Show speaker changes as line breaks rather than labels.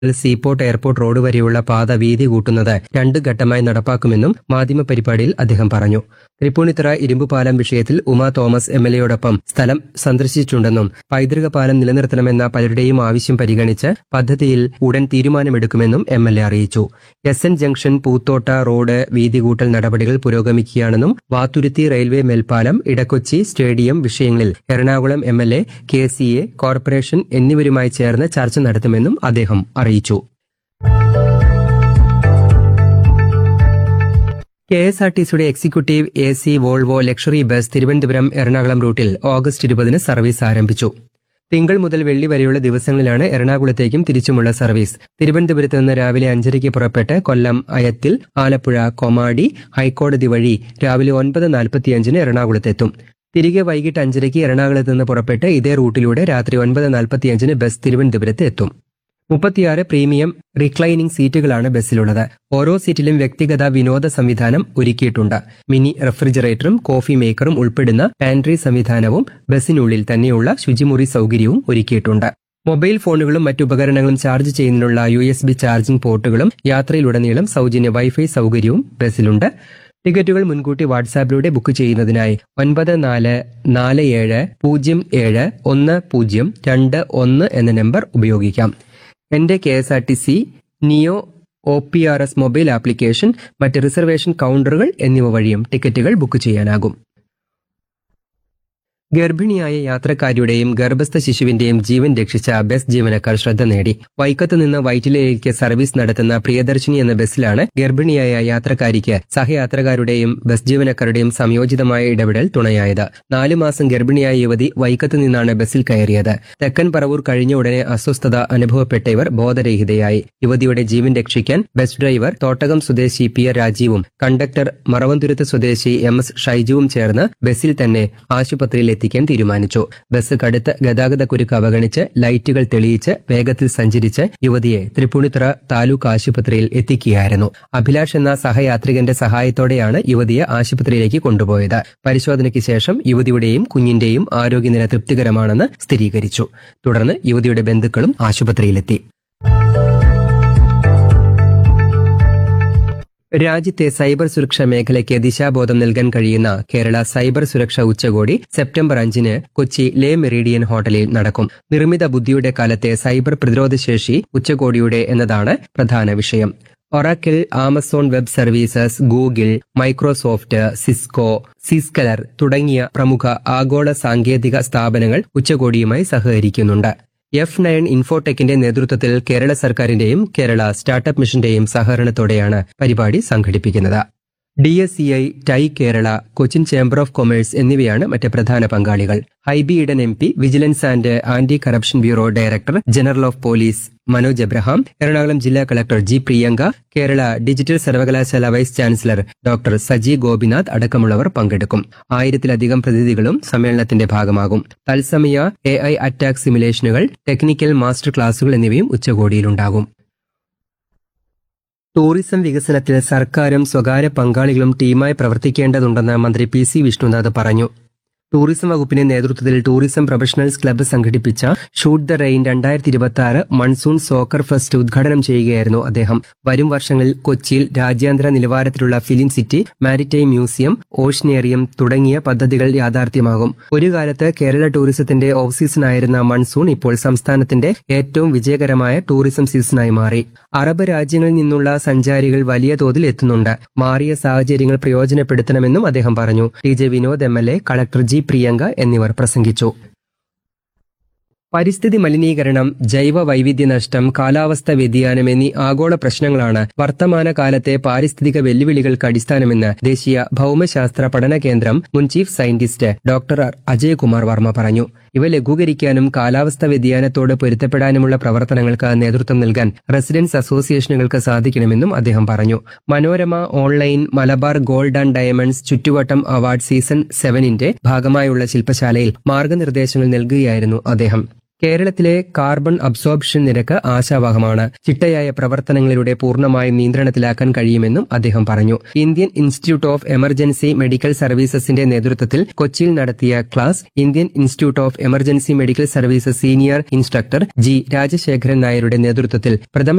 seaport airport road വരെയുള്ള പാത വീതി കൂട്ടുന്നത് രണ്ട് ഘട്ടമായി നടപ്പാക്കുമെന്നും മാധ്യമപരിപാടിയിൽ അദ്ദേഹം പറഞ്ഞു തൃപ്പൂണിത്തുറ ഇരുമ്പുപാലം വിഷയത്തിൽ ഉമാ തോമസ് എം എൽ എയോടൊപ്പം സ്ഥലം സന്ദർശിച്ചിട്ടുണ്ടെന്നും പൈതൃക പാലം നിലനിർത്തണമെന്ന പലരുടെയും ആവശ്യം പരിഗണിച്ച് പദ്ധതിയിൽ ഉടൻ തീരുമാനമെടുക്കുമെന്നും എം എൽ എ അറിയിച്ചു S N junction Poothotta road വീതി കൂട്ടൽ നടപടികൾ പുരോഗമിക്കുകയാണെന്നും വാത്തുരുത്തി റെയിൽവേ മേൽപ്പാലം ഇടക്കൊച്ചി സ്റ്റേഡിയം വിഷയങ്ങളിൽ Ernakulam M L A K C A corporation എന്നിവരുമായി ചേർന്ന് ചർച്ച നടത്തുമെന്നും അദ്ദേഹം അറിയിച്ചു കെ എസ് ആർ ടി സിയുടെ executive A C Volvo luxury bus Thiruvananthapuram Ernakulam റൂട്ടിൽ ഓഗസ്റ്റ് ഇരുപതിന് സർവീസ് ആരംഭിച്ചു തിങ്കൾ മുതൽ വെള്ളി വരെയുള്ള ദിവസങ്ങളിലാണ് എറണാകുളത്തേക്കും തിരിച്ചുമുള്ള സർവീസ് തിരുവനന്തപുരത്ത് നിന്ന് രാവിലെ അഞ്ചരയ്ക്ക് പുറപ്പെട്ട് കൊല്ലം അയത്തിൽ ആലപ്പുഴ കൊമാടി ഹൈക്കോടതി വഴി രാവിലെ ഒൻപത് നാൽപ്പത്തിയഞ്ചിന് എറണാകുളത്തെത്തും തിരികെ വൈകിട്ട് അഞ്ചരയ്ക്ക് എറണാകുളത്ത് നിന്ന് പുറപ്പെട്ട് ഇതേ റൂട്ടിലൂടെ രാത്രി ഒൻപത് നാൽപ്പത്തിയഞ്ചിന് ബസ് തിരുവനന്തപുരത്ത് എത്തും മുപ്പത്തിയാറ് പ്രീമിയം റിക്ലൈനിംഗ് സീറ്റുകളാണ് ബസ്സിലുള്ളത് ഓരോ സീറ്റിലും വ്യക്തിഗത വിനോദ സംവിധാനം ഒരുക്കിയിട്ടുണ്ട് മിനി റെഫ്രിജറേറ്ററും കോഫി മേക്കറും ഉൾപ്പെടുന്ന പാൻട്രി സംവിധാനവും ബസ്സിനുള്ളിൽ തന്നെയുള്ള ശുചിമുറി സൗകര്യവും ഒരുക്കിയിട്ടുണ്ട് മൊബൈൽ ഫോണുകളും മറ്റു ഉപകരണങ്ങളും ചാർജ് ചെയ്യുന്നതിനുള്ള യു എസ് ബി ചാർജിംഗ് പോർട്ടുകളും യാത്രയിലുടനീളം സൗജന്യ വൈഫൈ സൗകര്യവും ബസ്സിലുണ്ട് ടിക്കറ്റുകൾ മുൻകൂട്ടി വാട്സാപ്പിലൂടെ ബുക്ക് ചെയ്യുന്നതിനായി ഒൻപത് നാല് നാല് ഏഴ് പൂജ്യം ഏഴ് ഒന്ന് പൂജ്യം രണ്ട് ഒന്ന് എന്ന നമ്പർ ഉപയോഗിക്കാം എന്റെ K S R T C neo O P R S mobile application മറ്റ് റിസർവേഷൻ കൗണ്ടറുകൾ എന്നിവ വഴിയും ടിക്കറ്റുകൾ ബുക്ക് ചെയ്യാനാകും ഗർഭിണിയായ യാത്രക്കാരിയുടെയും ഗർഭസ്ഥ ശിശുവിന്റെയും ജീവൻ രക്ഷിച്ച ബസ് ജീവനക്കാർ ശ്രദ്ധ നേടി വൈക്കത്ത് നിന്ന് വൈറ്റിലയിലേക്ക് സർവീസ് നടത്തുന്ന പ്രിയദർശിനി എന്ന ബസ്സിലാണ് ഗർഭിണിയായ യാത്രക്കാരിക്ക് സഹയാത്രക്കാരുടെയും ബസ് ജീവനക്കാരുടെയും സംയോജിതമായ ഇടപെടൽ തുണയായത് നാലു മാസം ഗർഭിണിയായ യുവതി വൈക്കത്ത് നിന്നാണ് ബസ്സിൽ കയറിയത് തെക്കൻ പറവൂർ കഴിഞ്ഞ ഉടനെ അസ്വസ്ഥത അനുഭവപ്പെട്ട ഇവർ ബോധരഹിതയായി യുവതിയുടെ ജീവൻ രക്ഷിക്കാൻ ബസ് ഡ്രൈവർ തോട്ടകം സ്വദേശി പി ആർ രാജീവും കണ്ടക്ടർ മറവന്തുരുത്ത് സ്വദേശി എം എസ് ഷൈജുവും ചേർന്ന് ബസ്സിൽ തന്നെ ആശുപത്രിയിൽ എത്തിക്കാൻ തീരുമാനിച്ചു ബസ് കടുത്ത ഗതാഗത കുരുക്ക് അവഗണിച്ച് ലൈറ്റുകൾ തെളിയിച്ച് വേഗത്തിൽ സഞ്ചരിച്ച് യുവതിയെ തൃപ്പൂണിത്തുറ താലൂക്ക് ആശുപത്രിയിൽ എത്തിക്കുകയായിരുന്നു അഭിലാഷ് എന്ന സഹയാത്രികന്റെ സഹായത്തോടെയാണ് യുവതിയെ ആശുപത്രിയിലേക്ക് കൊണ്ടുപോയത് പരിശോധനയ്ക്ക് ശേഷം യുവതിയുടെയും കുഞ്ഞിന്റെയും ആരോഗ്യനില തൃപ്തികരമാണെന്ന് സ്ഥിരീകരിച്ചു തുടർന്ന് യുവതിയുടെ ബന്ധുക്കളും ആശുപത്രിയിലെത്തി രാജ്യത്തെ സൈബർ സുരക്ഷാ മേഖലയ്ക്ക് ദിശാബോധം നൽകാൻ കഴിയുന്ന കേരള സൈബർ സുരക്ഷാ ഉച്ചകോടി സെപ്റ്റംബർ അഞ്ചിന് കൊച്ചി ലേ മെറീഡിയൻ ഹോട്ടലിൽ നടക്കും നിർമ്മിത ബുദ്ധിയുടെ കാലത്തെ സൈബർ പ്രതിരോധശേഷി ഉച്ചകോടിയുടെ എന്നതാണ് പ്രധാന വിഷയം Oracle Amazon web services Google Microsoft Cisco Zscaler തുടങ്ങിയ പ്രമുഖ ആഗോള സാങ്കേതിക സ്ഥാപനങ്ങൾ ഉച്ചകോടിയുമായി സഹകരിക്കുന്നുണ്ട് എഫ് നയൻ ഇൻഫോടെക്കിന്റെ നേതൃത്വത്തിൽ കേരള സർക്കാരിന്റെയും കേരള സ്റ്റാർട്ടപ്പ് മിഷന്റെയും സഹകരണത്തോടെയാണ് പരിപാടി സംഘടിപ്പിക്കുന്നത് D S C I TiE Kerala Cochin chamber of commerce എന്നിവയാണ് മറ്റ് പ്രധാന പങ്കാളികൾ Hibi Eden M P vigilance and anti corruption bureau director general of police Manoj Abraham Ernakulam ജില്ലാ collector G Priyanka Kerala digital സർവകലാശാല vice chancellor doctor Saji Gopinath അടക്കമുള്ളവർ പങ്കെടുക്കും ആയിരത്തിലധികം പ്രതിനിധികളും സമ്മേളനത്തിന്റെ ഭാഗമാകും തത്സമയ എ ഐ അറ്റാക്ക് സിമുലേഷനുകൾ ടെക്നിക്കൽ മാസ്റ്റർ ക്ലാസുകൾ എന്നിവയും ഉച്ചകോടിയിലുണ്ടാകും ടൂറിസം വികസനത്തിൽ സർക്കാരും സ്വകാര്യ പങ്കാളികളും ടീമായി പ്രവർത്തിക്കേണ്ടതുണ്ടെന്ന് മന്ത്രി പി സി വിഷ്ണുനാഥ് പറഞ്ഞു ടൂറിസം വകുപ്പിന്റെ നേതൃത്വത്തിൽ ടൂറിസം പ്രൊഫഷണൽസ് ക്ലബ്ബ് സംഘടിപ്പിച്ച ഷൂട്ട് ദ റെയിൻ രണ്ടായിരത്തി ഇരുപത്തി ആറ് മൺസൂൺ സോക്കർ ഫെസ്റ്റ് ഉദ്ഘാടനം ചെയ്യുകയായിരുന്നു അദ്ദേഹം വരും വർഷങ്ങളിൽ കൊച്ചിയിൽ രാജ്യാന്തര നിലവാരത്തിലുള്ള film city maritime museum oceanarium തുടങ്ങിയ പദ്ധതികൾ യാഥാർത്ഥ്യമാകും ഒരു കാലത്ത് കേരള ടൂറിസത്തിന്റെ ഓഫ് സീസണായിരുന്ന മൺസൂൺ ഇപ്പോൾ സംസ്ഥാനത്തിന്റെ ഏറ്റവും വിജയകരമായ ടൂറിസം സീസണായി മാറി അറബ് രാജ്യങ്ങളിൽ നിന്നുള്ള സഞ്ചാരികൾ വലിയ തോതിൽ എത്തുന്നുണ്ട് മാറിയ സാഹചര്യങ്ങൾ പ്രയോജനപ്പെടുത്തണമെന്നും അദ്ദേഹം പറഞ്ഞു T J Vinod M L A collector G Priyanka എന്നിവർ പ്രസംഗിച്ചു പരിസ്ഥിതി മലിനീകരണം ജൈവ വൈവിധ്യ നഷ്ടം കാലാവസ്ഥ വ്യതിയാനം എന്നീ ആഗോള പ്രശ്നങ്ങളാണ് വർത്തമാന കാലത്തെ പാരിസ്ഥിതിക വെല്ലുവിളികൾക്ക് അടിസ്ഥാനമെന്ന് ദേശീയ ഭൗമശാസ്ത്ര പഠന കേന്ദ്രം മുൻ chief scientist doctor Ajayakumar Varma പറഞ്ഞു ഇവ ലഘൂകരിക്കാനും കാലാവസ്ഥ വ്യതിയാനത്തോട് പൊരുത്തപ്പെടാനുമുള്ള പ്രവർത്തനങ്ങൾക്ക് നേതൃത്വം നൽകാൻ റെസിഡൻസ് അസോസിയേഷനുകൾക്ക് സാധിക്കണമെന്നും അദ്ദേഹം പറഞ്ഞു Manorama online Malabar gold and diamonds ചുറ്റുവട്ടം അവാർഡ് സീസൺ സെവനിന്റെ ഭാഗമായുള്ള ശില്പശാലയിൽ മാർഗനിർദ്ദേശങ്ങൾ നൽകുകയായിരുന്നു അദ്ദേഹം കേരളത്തിലെ കാർബൺ അബ്സോർപ്ഷൻ നിരക്ക് ആശാവഹമാണ് ചിട്ടയായ പ്രവർത്തനങ്ങളിലൂടെ പൂർണ്ണമായും നിയന്ത്രണത്തിലാക്കാൻ കഴിയുമെന്നും അദ്ദേഹം പറഞ്ഞു Indian institute of emergency medical സർവീസസിന്റെ നേതൃത്വത്തിൽ കൊച്ചിയിൽ നടത്തിയ class Indian institute of emergency medical services senior instructor G Rajasekharan നായരുടെ നേതൃത്വത്തിൽ പ്രഥമ